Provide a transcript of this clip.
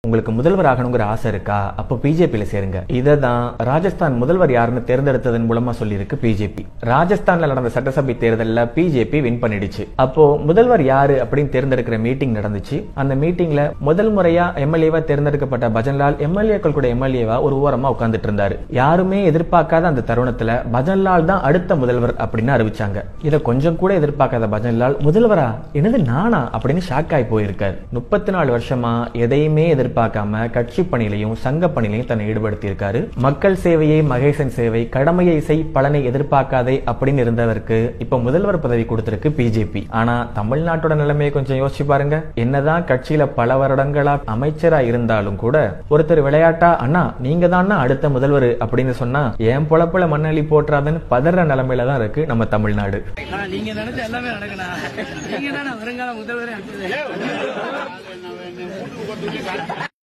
உங்களுக்கு முதல்வர் ஆகணுங்கிற ஆசை இருக்கா அப்போ பிஜேபியில சேருங்க இதை தான் ராஜஸ்தான் முதல்வர் யாருன்னு தேர்ந்தெடுத்ததன் மூலமா சொல்லியிருக்கு பிஜேபி ராஜஸ்தான்ல நடந்த சட்டசபை தேர்தல்ல பிஜேபி வின் பண்ணிடுச்சு அப்போ முதல்வர் யாரு அப்படின்னு தேர்ந்தெடுக்கிற மீட்டிங் நடந்துச்சு அந்த மீட்டிங்ல முதல் முறையா எம்எல்ஏவா தேர்ந்தெடுக்கப்பட்ட பஜன்லால் எம்எல்ஏக்கள் கூட எம்எல்ஏவா ஒரு ஓரமா உட்கார்ந்துட்டு இருந்தாரு யாருமே எதிர்பார்க்காத அந்த தருணத்துல பஜன்லால் தான் அடுத்த முதல்வர் அப்படின்னு அறிவிச்சாங்க இதை கொஞ்சம் கூட எதிர்பார்க்காத பஜன்லால் முதல்வரா என்னது நானா அப்படின்னு ஷாக் ஆகி போயிருக்காரு முப்பத்தி நாலு வருஷமா எதையுமே எதிர்பார்க்காம கட்சி பணியிலையும் சங்க பணியிலையும் தன்னை ஈடுபடுத்தி இருக்காரு மக்கள் சேவையே மகேசன் சேவை கடமையை செய் பலனை எதிர்பார்க்காதே அப்படின்னு இருந்தவருக்கு இப்ப முதல்வர் பதவி கொடுத்திருக்கு பிஜேபி ஆனா தமிழ்நாட்டோட நிலைமையை கொஞ்சம் யோசிச்சு பாருங்க என்னதான் கட்சியில பல வருடங்களா அமைச்சரா இருந்தாலும் கூட ஒருத்தர் விளையாட்டா அண்ணா நீங்க தான் அடுத்த முதல்வர் அப்படின்னு சொன்னா என் பொழப்புல மண்ணள்ளி போட்டுறாதுன்னு பதற நிலைமையில தான் இருக்கு நம்ம தமிழ்நாடு ஆனா, நீங்க நினைச்ச எல்லாமே நடக்கணும் நீங்க தானே வருங்கால முதல்வரே அடுத்தது